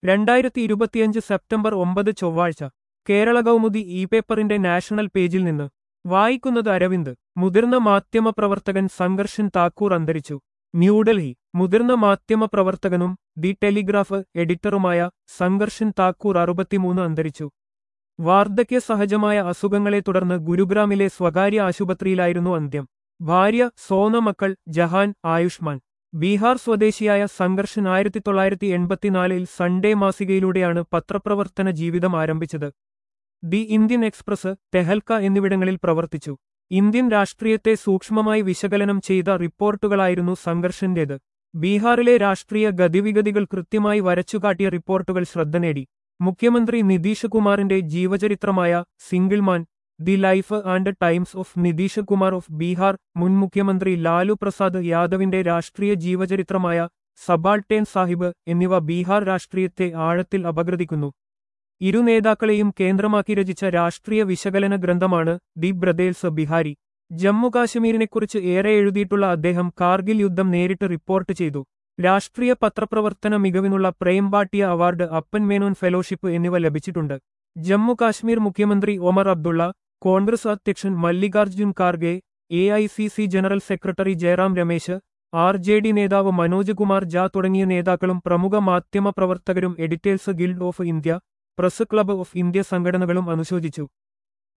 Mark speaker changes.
Speaker 1: രണ്ടായിരത്തി ഇരുപത്തിയഞ്ച് സെപ്റ്റംബർ ഒമ്പത് ചൊവ്വാഴ്ച കേരള കൗമുദി ഇ പേപ്പറിന്റെ നാഷണൽ പേജിൽ നിന്ന് വായിക്കുന്നത് അരവിന്ദ് മുതിർന്ന മാധ്യമപ്രവർത്തകൻ സംഘർഷൻ താക്കൂർ അന്തരിച്ചു ന്യൂഡൽഹി മുതിർന്ന മാധ്യമപ്രവർത്തകനും ദി ടെലിഗ്രാഫ് എഡിറ്ററുമായ സംഘർഷൻ താക്കൂർ അറുപത്തിമൂന്ന് അന്തരിച്ചു വാർദ്ധക്യ സഹജമായ അസുഖങ്ങളെ തുടർന്ന് ഗുരുഗ്രാമിലെ സ്വകാര്യ ആശുപത്രിയിലായിരുന്നു അന്ത്യം ഭാര്യ സോന മക്കൾ ജഹാൻ ആയുഷ്മാൻ ബീഹാർ സ്വദേശിയായ സംഘർഷൻ ആയിരത്തി തൊള്ളായിരത്തി എൺപത്തിനാലിൽ സൺഡേ മാസികയിലൂടെയാണ് പത്രപ്രവർത്തന ജീവിതം ആരംഭിച്ചത് ദി ഇന്ത്യൻ എക്സ്പ്രസ് തെഹൽക്ക എന്നിവിടങ്ങളിൽ പ്രവർത്തിച്ചു ഇന്ത്യൻ രാഷ്ട്രീയത്തെ സൂക്ഷ്മമായി വിശകലനം ചെയ്ത റിപ്പോർട്ടുകളായിരുന്നു സംഘർഷന്റേത് ബീഹാറിലെ രാഷ്ട്രീയ ഗതിവിഗതികൾ കൃത്യമായി വരച്ചുകാട്ടിയ റിപ്പോർട്ടുകൾ ശ്രദ്ധ നേടി മുഖ്യമന്ത്രി നിതീഷ് കുമാറിന്റെ ജീവചരിത്രമായ single man the life and times of Nitish Kumar of Bihar മുൻ മുഖ്യമന്ത്രി ലാലു പ്രസാദ് യാദവിന്റെ രാഷ്ട്രീയ ജീവചരിത്രമായ സബാൾട്ടേൻ സാഹിബ് എന്നിവ ബീഹാർ രാഷ്ട്രീയത്തെ ആഴത്തിൽ അപഗ്രഥിക്കുന്നു ഇരു നേതാക്കളെയും കേന്ദ്രമാക്കി രചിച്ച രാഷ്ട്രീയ വിശകലന ഗ്രന്ഥമാണ് ദി ബ്രദേഴ്സ് ബിഹാരി ജമ്മുകാശ്മീരിനെക്കുറിച്ച് ഏറെ എഴുതിയിട്ടുള്ള അദ്ദേഹം കാർഗിൽ യുദ്ധം നേരിട്ട് റിപ്പോർട്ട് ചെയ്തു രാഷ്ട്രീയ പത്രപ്രവർത്തന മികവിനുള്ള പ്രേം ബാട്ടിയ അവാർഡ് അപ്പൻ മേനോൻ ഫെലോഷിപ്പ് എന്നിവ ലഭിച്ചിട്ടുണ്ട് ജമ്മു കാശ്മീർ മുഖ്യമന്ത്രി ഒമർ അബ്ദുള്ള കോൺഗ്രസ് അധ്യക്ഷൻ Mallikarjun Kharge A I C C general secretary Jairam Ramesh R J D നേതാവ് മനോജ് കുമാർ ജാ തുടങ്ങിയ നേതാക്കളും പ്രമുഖ മാധ്യമ പ്രവർത്തകരും editors guild of India press club of India സംഘടനകളും അനുശോചിച്ചു